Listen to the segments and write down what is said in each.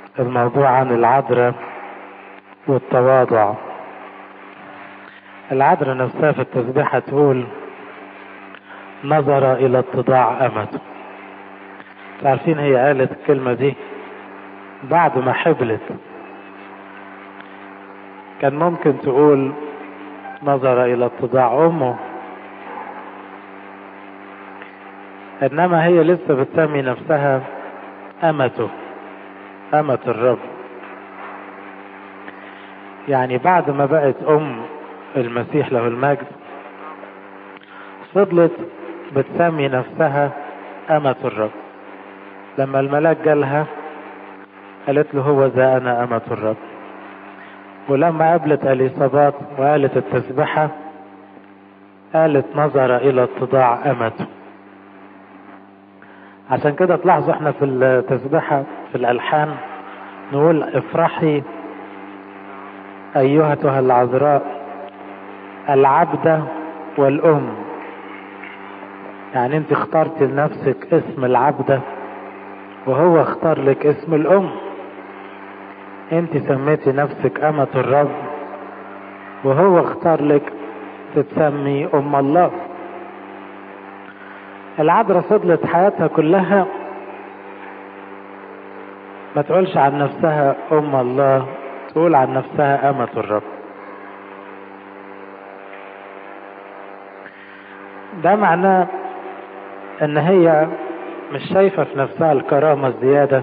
الموضوع عن العذراء والتواضع العذراء نفسها في التسبيحة تقول نظر إلى اتضاع أمته عارفين هي قالت الكلمة دي بعد ما حبلت كان ممكن تقول نظر إلى اتضاع أمه إنما هي لسه بتسمي نفسها أمته أمة الرب يعني بعد ما بقت أم المسيح له المجد فضلت بتسمي نفسها أمة الرب لما الملاك جالها قالت له هو ذا أنا أمة الرب ولما قابلت اليصابات وقالت التسبحة قالت نظر إلى اتضاع أمته عشان كده تلاحظوا احنا في التسبحة في الألحان نقول افرحي أيهتها العذراء العبدة والأم يعني انت اخترت لنفسك اسم العبدة وهو اختار لك اسم الأم انت سميتي نفسك أمة الرب وهو اختار لك تتسمي أم الله العذراء فضلت حياتها كلها ما تقولش عن نفسها أم الله تقول عن نفسها أمة الرب ده معناه ان هي مش شايفة في نفسها الكرامة الزيادة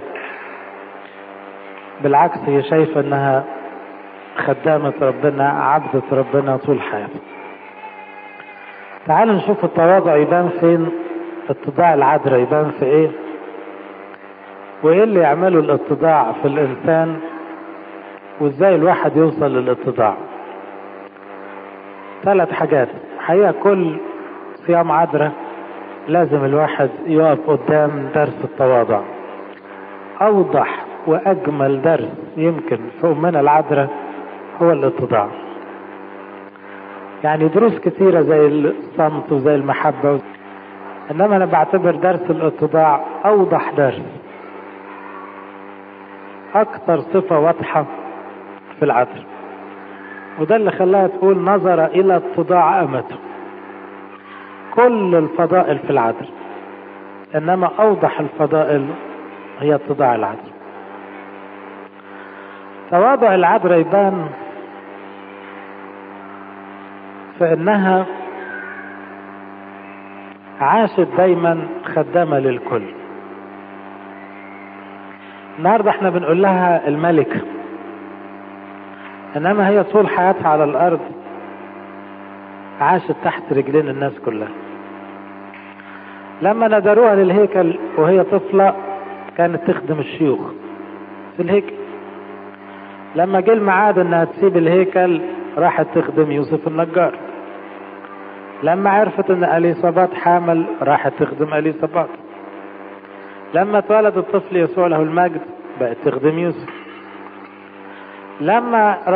بالعكس هي شايفة انها خدامة ربنا عبدة ربنا طول حياتها تعالوا نشوف التواضع يبان فين اتضاع العذراء يبان في ايه وايه اللي يعمله الاتضاع في الانسان وازاي الواحد يوصل للاتضاع ثلاث حاجات حقيقة كل صيام عذراء لازم الواحد يقف قدام درس التواضع اوضح واجمل درس يمكن في امنا العذراء هو الاتضاع يعني دروس كثيرة زي الصمت وزي المحبة انما انا بعتبر درس الاتضاع اوضح درس اكثر صفة واضحة في العذراء وده اللي خلاها تقول نظر الى اتضاع امته كل الفضائل في العدل انما اوضح الفضائل هي اتضاع العدل تواضع العذراء يبان في انها عاشت دايما خدامة للكل النهاردة احنا بنقول لها الملكة انما هي طول حياتها على الارض عاشت تحت رجلين الناس كلها لما ندروها للهيكل وهي طفلة كانت تخدم الشيوخ في الهيكل لما جه الميعاد انها تسيب الهيكل راحت تخدم يوسف النجار لما عرفت ان اليصابات حامل راحت تخدم اليصابات لما اتولد الطفل يسوع له المجد بقت تخدم يوسف لما